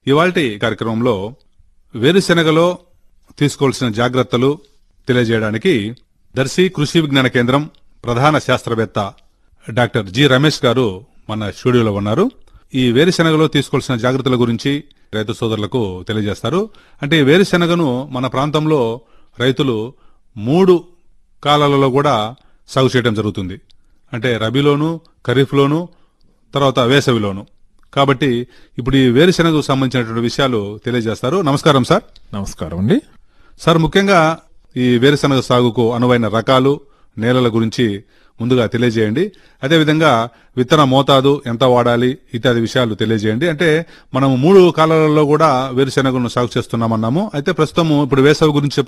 ఇవాల్టి కార్యక్రమంలో వేరుశెనగలో తీసుకోవాల్సిన జాగ్రత్తలు తెలియజేయడానికి దర్శి కృషి విజ్ఞాన కేంద్రం ప్రధాన శాస్త్రవేత్త డాక్టర్ జి రమేష్ గారు మన స్టూడియోలో ఉన్నారు ఈ వేరుశెనగలో తీసుకోవాల్సిన జాగ్రత్తల గురించి రైతు సోదరులకు తెలియజేస్తారు అంటే ఈ వేరుశెనగను మన ప్రాంతంలో రైతులు మూడు కాలాలలో కూడా సాగు చేయడం జరుగుతుంది అంటే రబీలోను ఖరీఫ్లోను తర్వాత వేసవిలోను కాబట్టి ఇప్పుడు ఈ వేరుశెనగకు సంబంధించినటువంటి విషయాలు తెలియజేస్తారు నమస్కారం సార్ నమస్కారం అండి సార్ ముఖ్యంగా ఈ వేరుశెనగ సాగుకు అనువైన రకాలు నేలల గురించి ముందుగా తెలియజేయండి అదేవిధంగా విత్తన మోతాదు ఎంత వాడాలి ఇత్యాది విషయాలు తెలియజేయండి అంటే మనం మూడు కాలాలలో కూడా వేరుశెనగను సాగు చేస్తున్నామన్నాము అయితే ప్రస్తుతం ఇప్పుడు వేసవి గురించి